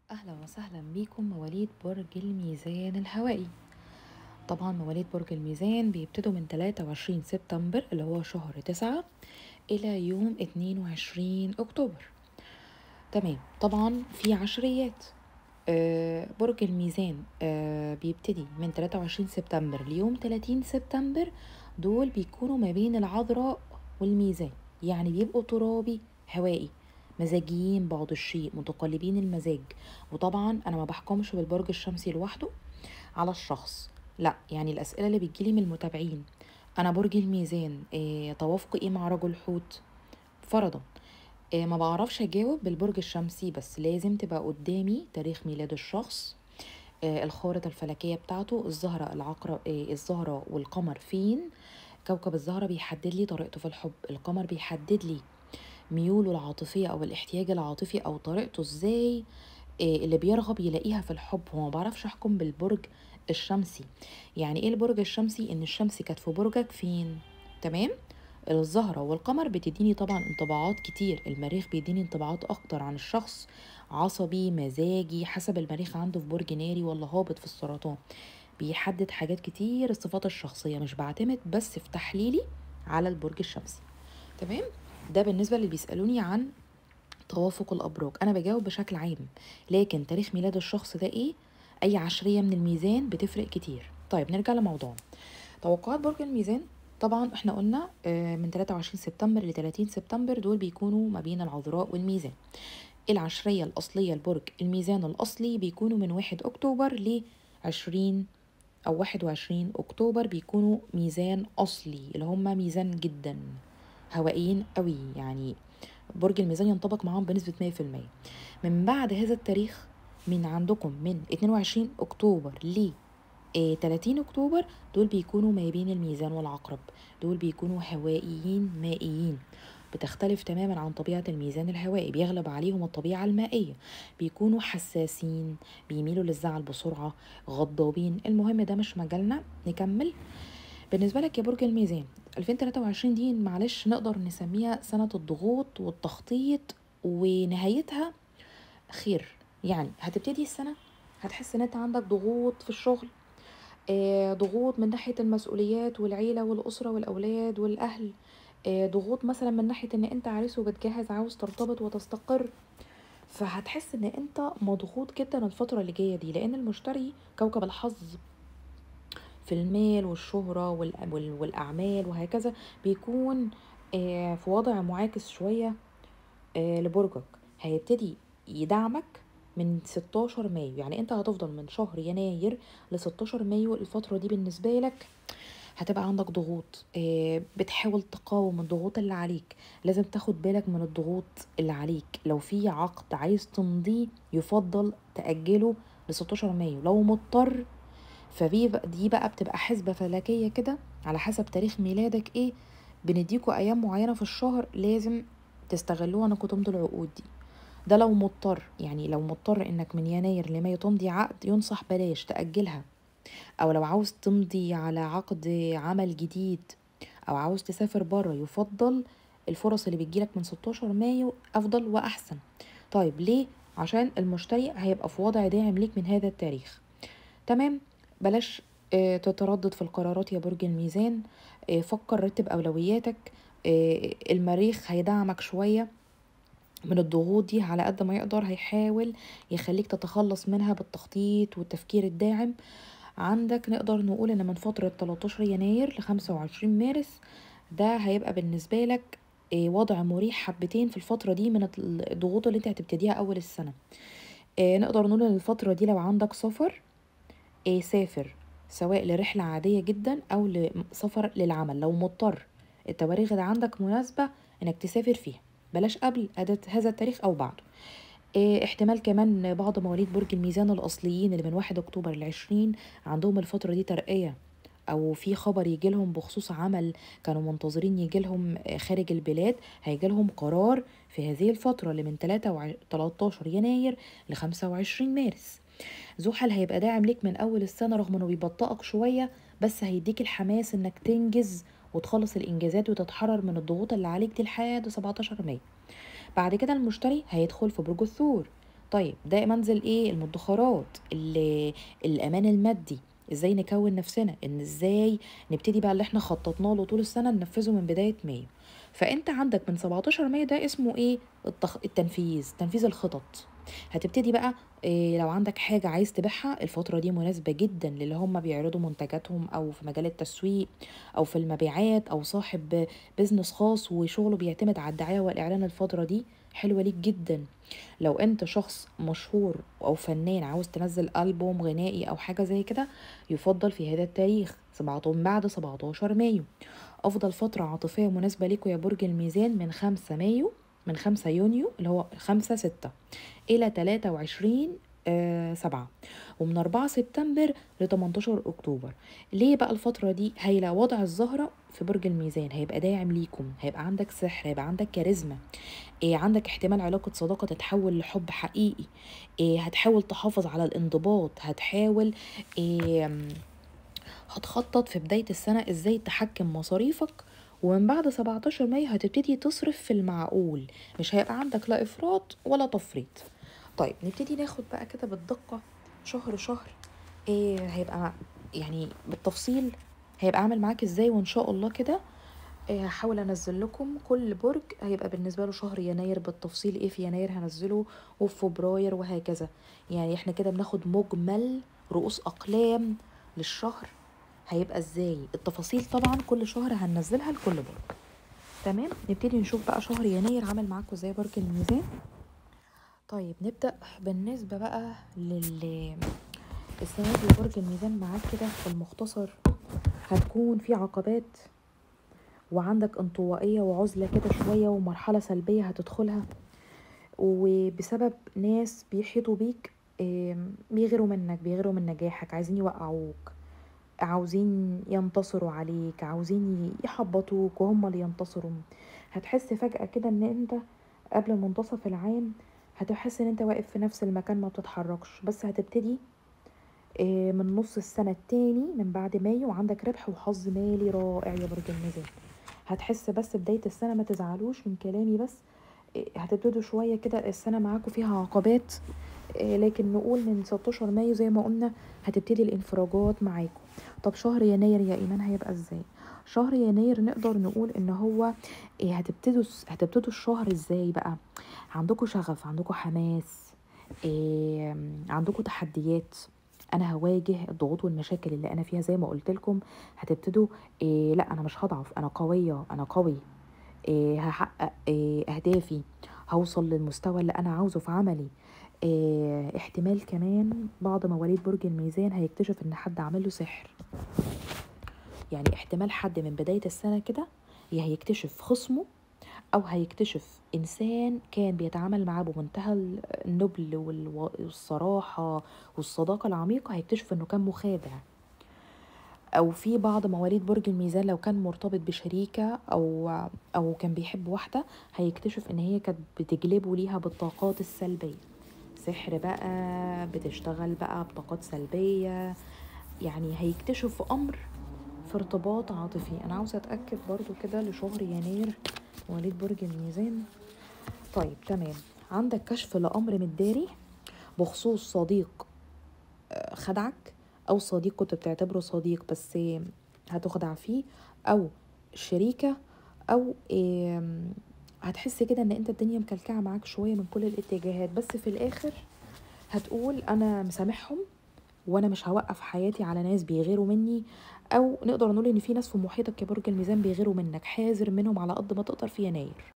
أهلا وسهلا بيكم مواليد برج الميزان الهوائي طبعا مواليد برج الميزان بيبتدوا من 23 سبتمبر اللي هو شهر تسعة إلى يوم 22 أكتوبر تمام طبعا في عشريات آه برج الميزان آه بيبتدي من 23 سبتمبر ليوم 30 سبتمبر دول بيكونوا ما بين العذراء والميزان يعني بيبقوا ترابي هوائي مزاجيين بعض الشيء متقلبين المزاج وطبعا انا ما بحكمش بالبرج الشمسي لوحده على الشخص لا يعني الاسئله اللي بتجيلي من المتابعين انا برج الميزان إيه توافقي ايه مع رجل حوت فرضا إيه ما بعرفش اجاوب بالبرج الشمسي بس لازم تبقى قدامي تاريخ ميلاد الشخص إيه الخارطه الفلكيه بتاعته الزهره العقرب إيه الزهره والقمر فين كوكب الزهره بيحدد لي طريقته في الحب القمر بيحدد لي ميوله العاطفية أو الاحتياج العاطفي أو طريقته ازاي إيه اللي بيرغب يلاقيها في الحب هو ما بعرفش أحكم بالبرج الشمسي يعني إيه البرج الشمسي إن الشمس كانت في برجك فين تمام الزهرة والقمر بتديني طبعا انطباعات كتير المريخ بيديني انطباعات أكتر عن الشخص عصبي مزاجي حسب المريخ عنده في برج ناري ولا هابط في السرطان بيحدد حاجات كتير الصفات الشخصية مش بعتمد بس في تحليلي على البرج الشمسي تمام ده بالنسبة اللي بيسألوني عن توافق الأبراج أنا بجاوب بشكل عام لكن تاريخ ميلاد الشخص ده إيه أي عشرية من الميزان بتفرق كتير طيب نرجع لموضوعنا توقعات برج الميزان طبعا احنا قلنا من 23 سبتمبر ل 30 سبتمبر دول بيكونوا ما بين العذراء والميزان العشرية الأصلية لبرج الميزان الأصلي بيكونوا من 1 أكتوبر ل 20 أو 21 أكتوبر بيكونوا ميزان أصلي اللي هم ميزان جدا هوائيين قوي يعني برج الميزان ينطبق معاهم بنسبة 100% من بعد هذا التاريخ من عندكم من 22 أكتوبر ل 30 أكتوبر دول بيكونوا ما بين الميزان والعقرب دول بيكونوا هوائيين مائيين بتختلف تماما عن طبيعة الميزان الهوائي بيغلب عليهم الطبيعة المائية بيكونوا حساسين بيميلوا للزعل بسرعة غضابين المهم ده مش مجالنا نكمل بالنسبة لك يا برج الميزان 2023 دي معلش نقدر نسميها سنة الضغوط والتخطيط ونهايتها خير يعني هتبتدي السنة هتحس ان انت عندك ضغوط في الشغل آه ضغوط من ناحية المسؤوليات والعيلة والأسرة والأولاد والأهل آه ضغوط مثلا من ناحية ان انت عريس وبتجهز عاوز ترتبط وتستقر فهتحس ان انت مضغوط جدا الفترة اللي جاية دي لان المشتري كوكب الحظ في المال والشهرة والأعمال وهكذا بيكون في وضع معاكس شوية لبرجك هيبتدي يدعمك من 16 مايو يعني انت هتفضل من شهر يناير ل 16 مايو الفترة دي بالنسبة لك هتبقى عندك ضغوط بتحاول تقاوم الضغوط اللي عليك لازم تاخد بالك من الضغوط اللي عليك لو في عقد عايز تمضيه يفضل تأجله ل 16 مايو لو مضطر فدي دي بقى بتبقى حسبة فلكية كده على حسب تاريخ ميلادك ايه بنديكوا ايام معينة في الشهر لازم تستغلوها انكم تمضوا العقود دي ده لو مضطر يعني لو مضطر انك من يناير لمايو تمضي عقد ينصح بلاش تأجلها او لو عاوز تمضي على عقد عمل جديد او عاوز تسافر بره يفضل الفرص اللي بتجيلك من 16 مايو افضل واحسن طيب ليه عشان المشتري هيبقى في وضع داعم ليك من هذا التاريخ تمام بلاش تتردد في القرارات يا برج الميزان فكر رتب أولوياتك المريخ هيدعمك شوية من الضغوط دي على قد ما يقدر هيحاول يخليك تتخلص منها بالتخطيط والتفكير الداعم عندك نقدر نقول ان من فترة 13 يناير ل 25 مارس ده هيبقى بالنسبة لك وضع مريح حبتين في الفترة دي من الضغوط اللي انت هتبتديها اول السنة نقدر نقول ان الفترة دي لو عندك سفر إيه سافر سواء لرحلة عادية جدا أو لسفر للعمل لو مضطر التواريخ اللي عندك مناسبة إنك تسافر فيها بلاش قبل هذا التاريخ أو بعده إيه احتمال كمان بعض مواليد برج الميزان الأصليين اللي من واحد أكتوبر لعشرين عندهم الفترة دي ترقية أو في خبر يجيلهم بخصوص عمل كانوا منتظرين يجيلهم خارج البلاد هيجيلهم قرار في هذه الفترة اللي من 13 يناير ل 25 مارس زحل هيبقى داعم ليك من اول السنه رغم انه بيبطئك شويه بس هيديك الحماس انك تنجز وتخلص الانجازات وتتحرر من الضغوط اللي عليك دي لحد 17 مايو بعد كده المشتري هيدخل في برج الثور طيب ده منزل ايه المدخرات ال- الامان المادي ازاي نكون نفسنا ان ازاي نبتدي بقى اللي احنا خططنا له طول السنه ننفذه من بدايه مايو فانت عندك من 17 مايو ده اسمه ايه التخ... التنفيذ تنفيذ الخطط هتبتدي بقى إيه لو عندك حاجة عايز تبيعها الفترة دي مناسبة جدا للي هم بيعرضوا منتجاتهم أو في مجال التسويق أو في المبيعات أو صاحب بيزنس خاص وشغله بيعتمد على الدعاية والإعلان الفترة دي حلوة ليك جدا لو انت شخص مشهور او فنان عاوز تنزل ألبوم غنائي او حاجة زي كده يفضل في هذا التاريخ سبعة من بعد 17 مايو افضل فترة عاطفية مناسبة ليكوا يا برج الميزان من 5 مايو من 5 يونيو اللي هو 5 6 الى 23 آه سبعة ومن 4 سبتمبر ل 18 اكتوبر ليه بقى الفترة دي هيلا وضع الزهرة في برج الميزان هيبقى داعم ليكم هيبقى عندك سحر هيبقى عندك كاريزما إيه عندك احتمال علاقة صداقة تتحول لحب حقيقي إيه هتحاول تحافظ على الانضباط هتحاول إيه هتخطط في بداية السنة ازاي تحكم مصاريفك ومن بعد 17 مايو هتبتدي تصرف في المعقول مش هيبقى عندك لا افراط ولا تفريط طيب نبتدي ناخد بقى كده بالدقة شهر شهر ايه هيبقى يعني بالتفصيل هيبقى عامل معاك ازاي وان شاء الله كده إيه هحاول انزل لكم كل برج هيبقى بالنسبه له شهر يناير بالتفصيل ايه في يناير هنزله وفي فبراير وهكذا يعني احنا كده بناخد مجمل رؤوس اقلام للشهر هيبقى ازاي التفاصيل طبعا كل شهر هننزلها لكل برج تمام نبتدي نشوف بقى شهر يناير عامل معاكم ازاي برج الميزان طيب نبدا بالنسبه بقى لل السنه دي برج الميزان معاك كده في المختصر هتكون في عقبات وعندك انطوائية وعزلة كده شوية ومرحلة سلبية هتدخلها وبسبب ناس بيحيطوا بيك آم، بيغيروا منك بيغيروا من نجاحك عايزين يوقعوك عاوزين ينتصروا عليك عاوزين يحبطوك وهم اللي ينتصروا هتحس فجأة كده ان انت قبل منتصف العام هتحس ان انت واقف في نفس المكان ما بتتحركش بس هتبتدي آه، من نص السنة التاني من بعد مايو عندك ربح وحظ مالي رائع يا برج الميزان هتحس بس بداية السنة ما تزعلوش من كلامي بس إيه، هتبتدوا شوية كده السنة معاكم فيها عقبات إيه، لكن نقول من 16 مايو زي ما قلنا هتبتدي الانفراجات معاكم طب شهر يناير يا ايمان هيبقى ازاي شهر يناير نقدر نقول ان هو إيه هتبتدوا هتبتدوا الشهر ازاي بقى عندكم شغف عندكم حماس إيه عندكم تحديات انا هواجه الضغوط والمشاكل اللي انا فيها زي ما قلت لكم هتبتدوا إيه لا انا مش هضعف انا قويه انا قوي إيه هحقق إيه اهدافي هوصل للمستوى اللي انا عاوزه في عملي إيه احتمال كمان بعض مواليد برج الميزان هيكتشف ان حد عامل له سحر يعني احتمال حد من بداية السنة كده يا هيكتشف خصمه أو هيكتشف إنسان كان بيتعامل معاه بمنتهى النبل والو- والصراحة والصداقة العميقة هيكتشف إنه كان مخادع او في بعض مواليد برج الميزان لو كان مرتبط بشريكة او او كان بيحب واحدة هيكتشف ان هي كانت بتجلبه ليها بالطاقات السلبية سحر بقى بتشتغل بقى بطاقات سلبية يعني هيكتشف امر في ارتباط عاطفي انا عاوزة اتأكد برضو كده لشهر يناير مواليد برج الميزان طيب تمام عندك كشف لامر متداري بخصوص صديق خدعك او صديق كنت بتعتبره صديق بس هتخدع فيه او شريكة او آم، هتحس كده ان انت الدنيا مكلكعة معاك شوية من كل الاتجاهات بس في الاخر هتقول انا مسامحهم وانا مش هوقف حياتي على ناس بيغيروا مني او نقدر نقول ان في ناس في محيطك يا برج الميزان بيغيروا منك حاذر منهم على قد ما تقدر في يناير